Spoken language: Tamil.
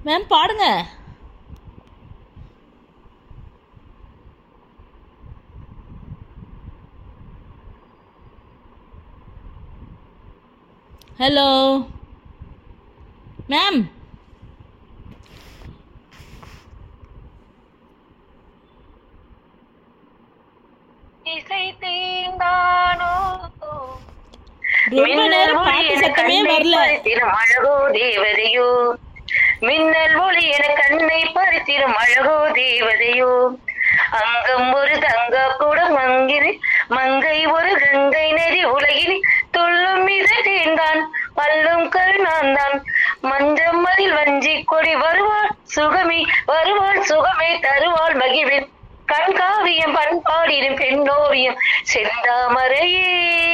மேம் பாடுங்க ஹலோ மேம் இசை தீர்ந்தானோ ரொம்ப நேரம் பாட்டு சத்தமே வரல பறித்திரும் அழகோ தேவதையோ மின்னல் ஒளி என கண்ணை பறித்திரும் அழகோ தேவதையோ அங்கம் ஒரு தங்க கூட மங்கிரு மங்கை ஒரு கங்கை நெறி உலகில் துள்ளும் இதை தேர்ந்தான் பல்லும் கருணான் தான் மஞ்சம் மதில் வஞ்சி கொடி வருவாள் சுகமி வருவாள் சுகமே தருவாள் மகிழ்வில் கண்காவியம் பண்பாடிடும் பெண்ணோவியம் செந்தாமரையே